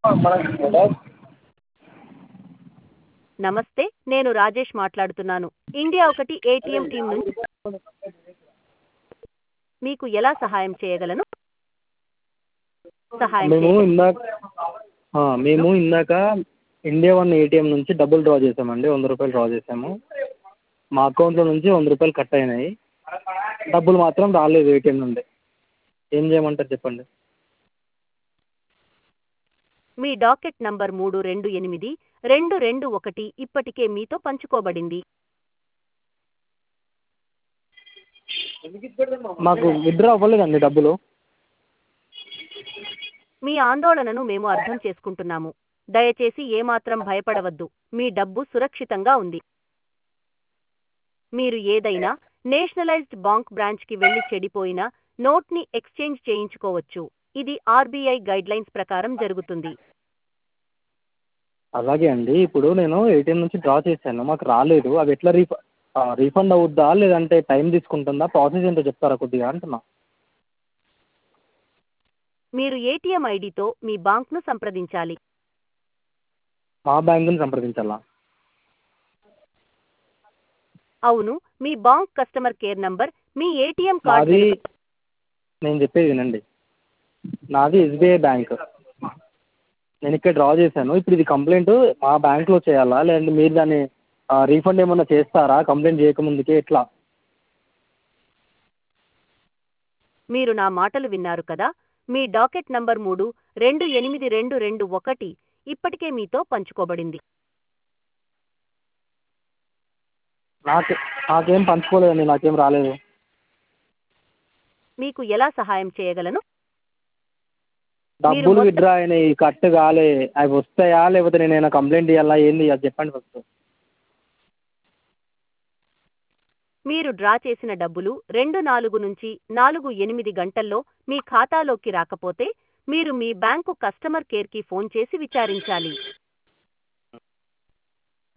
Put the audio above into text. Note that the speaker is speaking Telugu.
నమస్తే నేను రాజేష్ మాట్లాడుతున్నాను ఇండియా ఒకటి ఏటీఎం టీం నుంచి మీకు ఎలా సహాయం చేయగలను సహాయం మేము చేయగలను ఇందాక ఆ, మేము ఇందాక ఇండియా వన్ ఏటీఎం నుంచి డబ్బులు డ్రా చేసామండి వంద రూపాయలు డ్రా చేసాము మా అకౌంట్లో నుంచి వంద రూపాయలు కట్ అయినాయి డబ్బులు మాత్రం రాలేదు ఏటీఎం నుండి ఏం చేయమంటారు చెప్పండి మీ డాకెట్ నంబర్ మూడు రెండు ఎనిమిది రెండు రెండు ఒకటి ఇప్పటికే మీతో పంచుకోబడింది మాకు విత్డ్రా అవ్వలేదండి డబ్బులు మీ ఆందోళనను మేము అర్థం చేసుకుంటున్నాము దయచేసి ఏమాత్రం భయపడవద్దు మీ డబ్బు సురక్షితంగా ఉంది మీరు ఏదైనా నేషనలైజ్డ్ బాంక్ బ్రాంచ్కి వెళ్లి చెడిపోయిన నోట్ని ఎక్స్చేంజ్ చేయించుకోవచ్చు ఇది ఆర్బీఐ గైడ్లైన్స్ ప్రకారం జరుగుతుంది అలాగే అండి ఇప్పుడు నేను ఏటీఎం నుంచి డ్రా చేశాను మాకు రాలేదు అది ఎట్లా రీఫ రీఫండ్ అవుద్దా లేదంటే టైం తీసుకుంటుందా ప్రాసెస్ ఏంటో చెప్తారా కొద్దిగా అంటున్నా మీరు ఏటీఎం ఐడితో మీ బాంక్ను సంప్రదించాలి మా బ్యాంకుని సంప్రదించాలా అవును మీ బాంక్ కస్టమర్ కేర్ నంబర్ మీ ఏటీఎం కార్డ్ నాది నేను చెప్పేది వినండి నాది ఎస్బీఐ బ్యాంక్ నేను ఇక్కడ డ్రా చేశాను ఇప్పుడు ఇది కంప్లైంట్ మా బ్యాంక్లో చేయాలా లేదంటే మీరు దాన్ని రీఫండ్ ఏమన్నా చేస్తారా కంప్లైంట్ చేయకముందుకే ఎట్లా మీరు నా మాటలు విన్నారు కదా మీ డాకెట్ నంబర్ మూడు రెండు ఎనిమిది రెండు రెండు ఒకటి ఇప్పటికే మీతో పంచుకోబడింది నాకు నాకేం పంచుకోలేదండి నాకేం రాలేదు మీకు ఎలా సహాయం చేయగలను డబ్బులు మొత్తం- విత్డ్రా అయినాయి కట్ కాలే అవి వస్తాయా లేకపోతే నేను ఏమైనా కంప్లైంట్ చేయాలా ఏంది అది చెప్పండి ఫస్ట్ మీరు డ్రా చేసిన డబ్బులు రెండు నాలుగు నుంచి నాలుగు ఎనిమిది గంటల్లో మీ ఖాతాలోకి రాకపోతే మీరు మీ బ్యాంకు కస్టమర్ కేర్కి ఫోన్ చేసి విచారించాలి